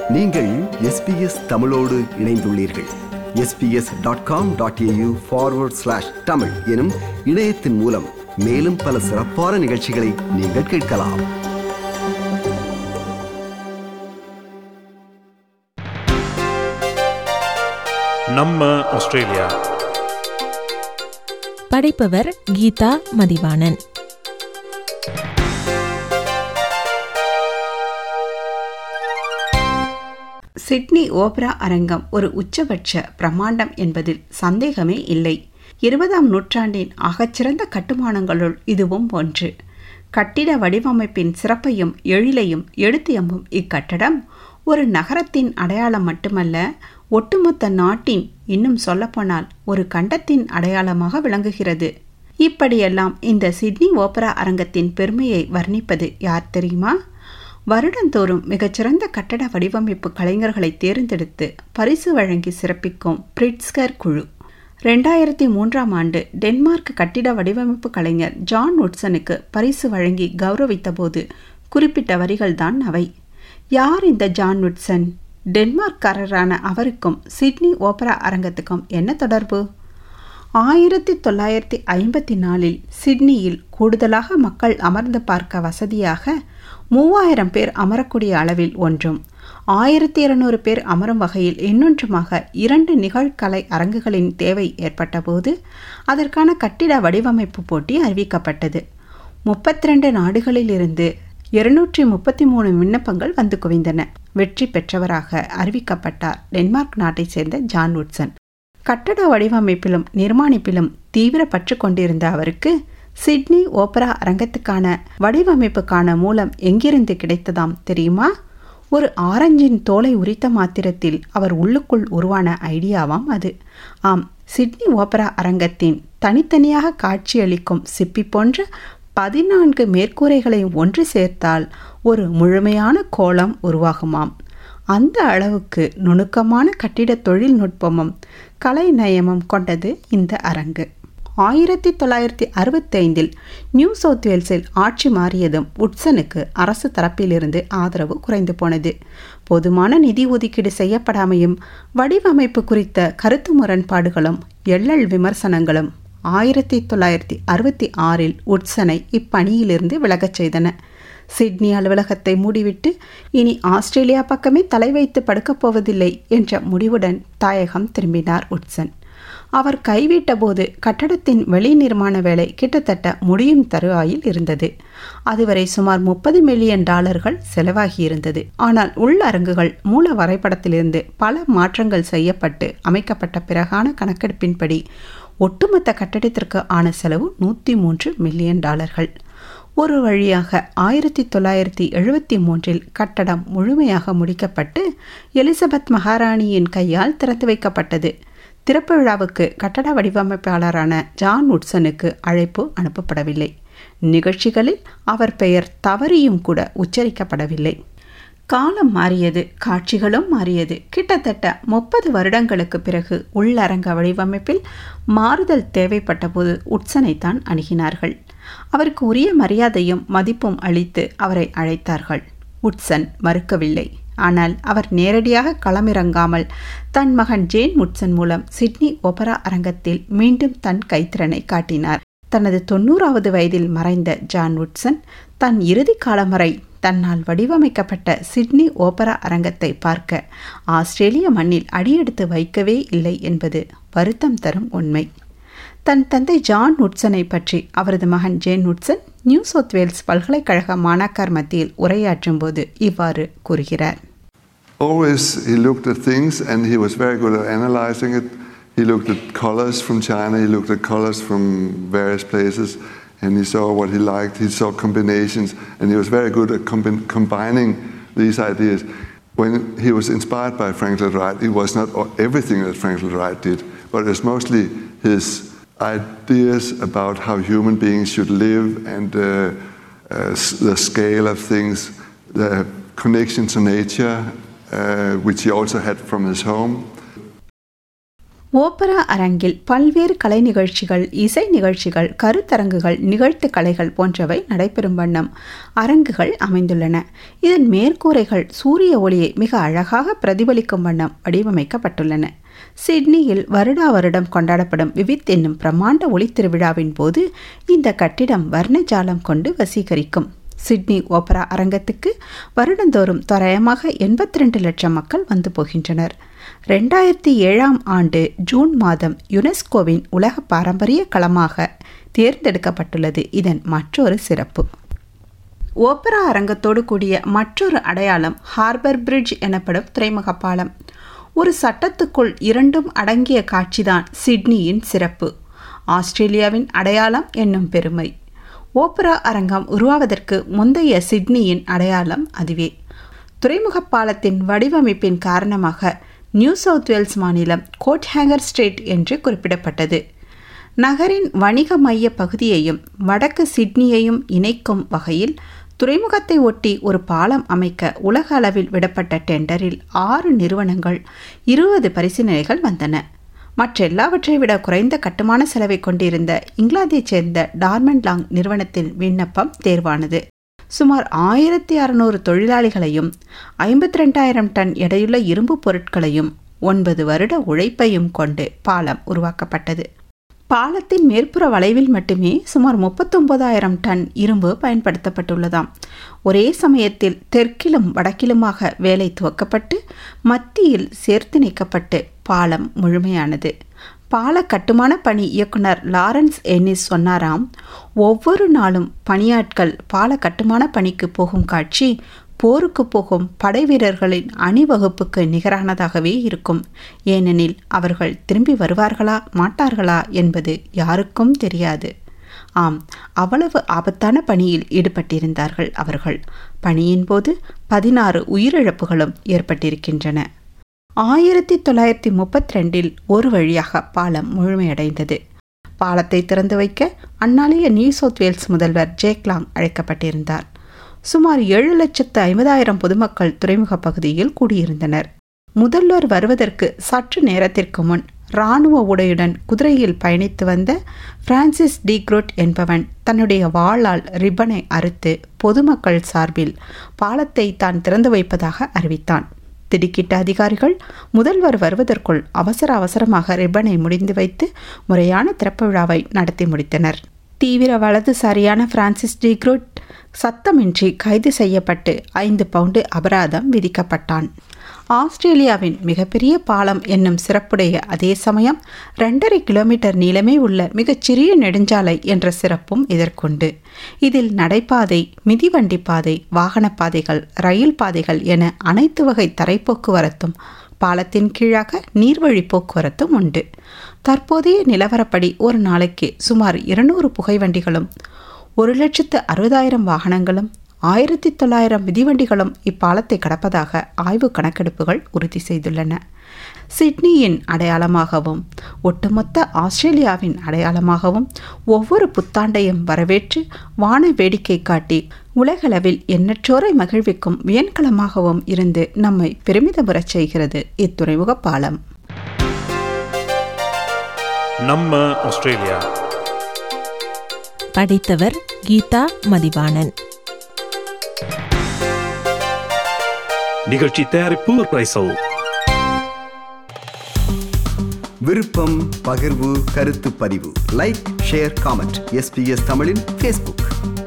நீங்கள் எஸ்பிஎஸ் தமிழோடு இணைந்துள்ளீர்கள் SBS dot com dot AU forward slash Tamil எனும் இணையத்தின் மூலம் மேலும் பல சிறப்பான நிகழ்ச்சிகளை நீங்கள் கேட்கலாம் நம்ம ஆஸ்திரேலியா படைப்பவர் கீதா மதிவாணன் சிட்னி ஓபரா அரங்கம் ஒரு உச்சபட்ச பிரம்மாண்டம் என்பதில் சந்தேகமே இல்லை இருபதாம் நூற்றாண்டின் ஆகச்சிறந்த கட்டுமானங்களுள் இதுவும் ஒன்று கட்டிட வடிவமைப்பின் சிறப்பையும் எழிலையும் எடுத்து எம்பும் இக்கட்டடம் ஒரு நகரத்தின் அடையாளம் மட்டுமல்ல ஒட்டுமொத்த நாட்டின் இன்னும் சொல்லப்போனால் ஒரு கண்டத்தின் அடையாளமாக விளங்குகிறது இப்படியெல்லாம் இந்த சிட்னி ஓபரா அரங்கத்தின் பெருமையை வர்ணிப்பது யார் தெரியுமா வருடந்தோறும் மிகச்சிறந்த கட்டட வடிவமைப்பு கலைஞர்களை தேர்ந்தெடுத்து பரிசு வழங்கி சிறப்பிக்கும் பிரிட்ஸ்கர் குழு ரெண்டாயிரத்தி மூன்றாம் ஆண்டு டென்மார்க் கட்டிட வடிவமைப்பு கலைஞர் ஜான் உட்சனுக்கு பரிசு வழங்கி கௌரவித்த போது குறிப்பிட்ட வரிகள்தான் அவை யார் இந்த ஜான் உட்சன் டென்மார்க்காரரான அவருக்கும் சிட்னி ஓபரா அரங்கத்துக்கும் என்ன தொடர்பு ஆயிரத்தி தொள்ளாயிரத்தி ஐம்பத்தி நாலில் சிட்னியில் கூடுதலாக மக்கள் அமர்ந்து பார்க்க வசதியாக மூவாயிரம் பேர் அமரக்கூடிய அளவில் ஒன்றும் ஆயிரத்தி இருநூறு பேர் அமரும் வகையில் இன்னொன்றுமாக இரண்டு நிகழ்கலை அரங்குகளின் தேவை ஏற்பட்டபோது அதற்கான கட்டிட வடிவமைப்பு போட்டி அறிவிக்கப்பட்டது முப்பத்தி ரெண்டு நாடுகளிலிருந்து இருநூற்றி முப்பத்தி மூணு விண்ணப்பங்கள் வந்து குவிந்தன வெற்றி பெற்றவராக அறிவிக்கப்பட்டார் டென்மார்க் நாட்டைச் சேர்ந்த ஜான் உட்சன் கட்டட வடிவமைப்பிலும் நிர்மாணிப்பிலும் தீவிர பற்று கொண்டிருந்த அவருக்கு சிட்னி ஓபரா அரங்கத்துக்கான வடிவமைப்புக்கான மூலம் எங்கிருந்து கிடைத்ததாம் தெரியுமா ஒரு ஆரஞ்சின் தோலை உரித்த மாத்திரத்தில் அவர் உள்ளுக்குள் உருவான ஐடியாவாம் அது ஆம் சிட்னி ஓபரா அரங்கத்தின் தனித்தனியாக காட்சியளிக்கும் சிப்பி போன்ற பதினான்கு மேற்கூரைகளை ஒன்று சேர்த்தால் ஒரு முழுமையான கோலம் உருவாகுமாம் அந்த அளவுக்கு நுணுக்கமான கட்டிட தொழில்நுட்பமும் கலை நயமும் கொண்டது இந்த அரங்கு ஆயிரத்தி தொள்ளாயிரத்தி அறுபத்தைந்தில் நியூ சவுத் வேல்ஸில் ஆட்சி மாறியதும் உட்சனுக்கு அரசு தரப்பிலிருந்து ஆதரவு குறைந்து போனது போதுமான நிதி ஒதுக்கீடு செய்யப்படாமையும் வடிவமைப்பு குறித்த கருத்து முரண்பாடுகளும் எள்ளல் விமர்சனங்களும் ஆயிரத்தி தொள்ளாயிரத்தி அறுபத்தி ஆறில் உட்சனை இப்பணியிலிருந்து விலகச் செய்தன சிட்னி அலுவலகத்தை மூடிவிட்டு இனி ஆஸ்திரேலியா பக்கமே தலை வைத்து படுக்கப் போவதில்லை என்ற முடிவுடன் தாயகம் திரும்பினார் உட்சன் அவர் கைவிட்ட போது கட்டடத்தின் வெளி நிர்மாண வேலை கிட்டத்தட்ட முடியும் தருவாயில் இருந்தது அதுவரை சுமார் முப்பது மில்லியன் டாலர்கள் செலவாகியிருந்தது ஆனால் உள்ளரங்குகள் மூல வரைபடத்திலிருந்து பல மாற்றங்கள் செய்யப்பட்டு அமைக்கப்பட்ட பிறகான கணக்கெடுப்பின்படி ஒட்டுமொத்த கட்டடத்திற்கு ஆன செலவு நூற்றி மூன்று மில்லியன் டாலர்கள் ஒரு வழியாக ஆயிரத்தி தொள்ளாயிரத்தி எழுபத்தி மூன்றில் கட்டடம் முழுமையாக முடிக்கப்பட்டு எலிசபெத் மகாராணியின் கையால் திறந்து வைக்கப்பட்டது திறப்பு விழாவுக்கு கட்டட வடிவமைப்பாளரான ஜான் உட்சனுக்கு அழைப்பு அனுப்பப்படவில்லை நிகழ்ச்சிகளில் அவர் பெயர் தவறியும் கூட உச்சரிக்கப்படவில்லை காலம் மாறியது காட்சிகளும் மாறியது கிட்டத்தட்ட முப்பது வருடங்களுக்கு பிறகு உள்ளரங்க வடிவமைப்பில் மாறுதல் தேவைப்பட்ட போது உட்சனைத்தான் அணுகினார்கள் அவருக்கு உரிய மரியாதையும் மதிப்பும் அளித்து அவரை அழைத்தார்கள் உட்சன் மறுக்கவில்லை ஆனால் அவர் நேரடியாக களமிறங்காமல் தன் மகன் ஜேன் முட்சன் மூலம் சிட்னி ஒபரா அரங்கத்தில் மீண்டும் தன் கைத்திறனை காட்டினார் தனது தொண்ணூறாவது வயதில் மறைந்த ஜான் உட்சன் தன் இறுதி காலம் வரை தன்னால் வடிவமைக்கப்பட்ட சிட்னி ஓபரா அரங்கத்தை பார்க்க ஆஸ்திரேலிய மண்ணில் அடியெடுத்து வைக்கவே இல்லை என்பது வருத்தம் தரும் உண்மை தன் தந்தை ஜான் உட்சனை பற்றி அவரது மகன் ஜேன் உட்சன் நியூ சவுத் வேல்ஸ் பல்கலைக்கழக மாணாக்கர் மத்தியில் உரையாற்றும் போது இவ்வாறு கூறுகிறார் Always he looked at things and he was very good at analyzing it. He looked at colors from China, he looked at colors from various places, and he saw what he liked. He saw combinations, and he was very good at combi- combining these ideas. When he was inspired by Frank Lloyd Wright, it was not everything that Frank Lloyd Wright did, but it was mostly his ideas about how human beings should live and uh, uh, the scale of things, the connection to nature, uh, which he also had from his home. Opera அரங்கில் பல்வேறு கலை நிகழ்ச்சிகள் இசை நிகழ்ச்சிகள் கருத்தரங்குகள் நிகழ்த்து கலைகள் போன்றவை நடைபெறும் வண்ணம் அரங்குகள் அமைந்துள்ளன இதன் மேற்கூரைகள் சூரிய ஒளியை மிக அழகாக பிரதிபலிக்கும் வண்ணம் வடிவமைக்கப்பட்டுள்ளன சிட்னியில் வருடா வருடம் கொண்டாடப்படும் விவித் என்னும் பிரம்மாண்ட ஒளி திருவிழாவின் போது இந்த கட்டிடம் வர்ணஜாலம் கொண்டு வசீகரிக்கும் சிட்னி ஓப்பரா அரங்கத்துக்கு வருடந்தோறும் தோராயமாக எண்பத்தி ரெண்டு லட்சம் மக்கள் வந்து போகின்றனர் ரெண்டாயிரத்தி ஏழாம் ஆண்டு ஜூன் மாதம் யுனெஸ்கோவின் உலக பாரம்பரிய களமாக தேர்ந்தெடுக்கப்பட்டுள்ளது இதன் மற்றொரு சிறப்பு ஓப்பரா அரங்கத்தோடு கூடிய மற்றொரு அடையாளம் ஹார்பர் பிரிட்ஜ் எனப்படும் துறைமுக பாலம் ஒரு சட்டத்துக்குள் இரண்டும் அடங்கிய காட்சிதான் சிட்னியின் சிறப்பு ஆஸ்திரேலியாவின் அடையாளம் என்னும் பெருமை ஓப்பரா அரங்கம் உருவாவதற்கு முந்தைய சிட்னியின் அடையாளம் அதுவே துறைமுக பாலத்தின் வடிவமைப்பின் காரணமாக நியூ சவுத் வேல்ஸ் மாநிலம் கோட்ஹேங்கர் ஸ்ட்ரீட் என்று குறிப்பிடப்பட்டது நகரின் வணிக மைய பகுதியையும் வடக்கு சிட்னியையும் இணைக்கும் வகையில் துறைமுகத்தை ஒட்டி ஒரு பாலம் அமைக்க உலக அளவில் விடப்பட்ட டெண்டரில் ஆறு நிறுவனங்கள் இருபது பரிசீலனைகள் வந்தன மற்றெல்லாவற்றை விட குறைந்த கட்டுமான செலவை கொண்டிருந்த இங்கிலாந்தைச் சேர்ந்த டார்மண்ட் லாங் நிறுவனத்தின் விண்ணப்பம் தேர்வானது சுமார் ஆயிரத்தி அறுநூறு தொழிலாளிகளையும் ஐம்பத்தி ரெண்டாயிரம் டன் எடையுள்ள இரும்பு பொருட்களையும் ஒன்பது வருட உழைப்பையும் கொண்டு பாலம் உருவாக்கப்பட்டது பாலத்தின் மேற்புற வளைவில் மட்டுமே சுமார் முப்பத்தொன்பதாயிரம் டன் இரும்பு பயன்படுத்தப்பட்டுள்ளதாம் ஒரே சமயத்தில் தெற்கிலும் வடக்கிலுமாக வேலை துவக்கப்பட்டு மத்தியில் சேர்த்து நீக்கப்பட்டு பாலம் முழுமையானது பால கட்டுமான பணி இயக்குனர் லாரன்ஸ் என்னிஸ் சொன்னாராம் ஒவ்வொரு நாளும் பணியாட்கள் பால கட்டுமான பணிக்கு போகும் காட்சி போருக்கு போகும் படை வீரர்களின் அணிவகுப்புக்கு நிகரானதாகவே இருக்கும் ஏனெனில் அவர்கள் திரும்பி வருவார்களா மாட்டார்களா என்பது யாருக்கும் தெரியாது ஆம் அவ்வளவு ஆபத்தான பணியில் ஈடுபட்டிருந்தார்கள் அவர்கள் பணியின் போது பதினாறு உயிரிழப்புகளும் ஏற்பட்டிருக்கின்றன ஆயிரத்தி தொள்ளாயிரத்தி முப்பத்தி ரெண்டில் ஒரு வழியாக பாலம் முழுமையடைந்தது பாலத்தை திறந்து வைக்க அந்நாளைய நியூ சவுத் வேல்ஸ் முதல்வர் ஜேக்லாங் அழைக்கப்பட்டிருந்தார் சுமார் ஏழு லட்சத்து ஐம்பதாயிரம் பொதுமக்கள் துறைமுக பகுதியில் கூடியிருந்தனர் முதல்வர் வருவதற்கு சற்று நேரத்திற்கு முன் இராணுவ உடையுடன் குதிரையில் பயணித்து வந்த பிரான்சிஸ் டிக்ரோட் என்பவன் தன்னுடைய வாளால் ரிப்பனை அறுத்து பொதுமக்கள் சார்பில் பாலத்தை தான் திறந்து வைப்பதாக அறிவித்தான் திடுக்கிட்ட அதிகாரிகள் முதல்வர் வருவதற்குள் அவசர அவசரமாக ரிப்பனை முடிந்து வைத்து முறையான திறப்பு விழாவை நடத்தி முடித்தனர் தீவிர வலதுசாரியான பிரான்சிஸ் டிக்ரோட் சத்தமின்றி கைது செய்யப்பட்டு ஐந்து பவுண்டு அபராதம் விதிக்கப்பட்டான் ஆஸ்திரேலியாவின் மிகப்பெரிய பாலம் என்னும் சிறப்புடைய அதே சமயம் ரெண்டரை கிலோமீட்டர் நீளமே உள்ள மிகச்சிறிய நெடுஞ்சாலை என்ற சிறப்பும் இதற்குண்டு இதில் நடைபாதை மிதிவண்டி பாதை வாகனப் பாதைகள் ரயில் பாதைகள் என அனைத்து வகை தரைப்போக்குவரத்தும் பாலத்தின் கீழாக நீர்வழி போக்குவரத்தும் உண்டு தற்போதைய நிலவரப்படி ஒரு நாளைக்கு சுமார் இருநூறு புகைவண்டிகளும் ஒரு லட்சத்து அறுபதாயிரம் வாகனங்களும் ஆயிரத்தி தொள்ளாயிரம் மிதிவண்டிகளும் இப்பாலத்தை கடப்பதாக ஆய்வு கணக்கெடுப்புகள் உறுதி செய்துள்ளன சிட்னியின் அடையாளமாகவும் ஒட்டுமொத்த ஆஸ்திரேலியாவின் அடையாளமாகவும் ஒவ்வொரு புத்தாண்டையும் வரவேற்று வான வேடிக்கை காட்டி உலகளவில் எண்ணற்றோரை மகிழ்விக்கும் வியன்களமாகவும் இருந்து நம்மை பெருமிதமுறச் செய்கிறது இத்துறைமுக பாலம் நம்ம ஆஸ்திரேலியா படித்தவர் கீதா மதிவாணன் நிகழ்ச்சி தயாரிப்பு பிரைசல் விருப்பம் பகிர்வு கருத்து பதிவு லைக் ஷேர் காமெண்ட் எஸ்பிஎஸ் தமிழின் ஃபேஸ்புக்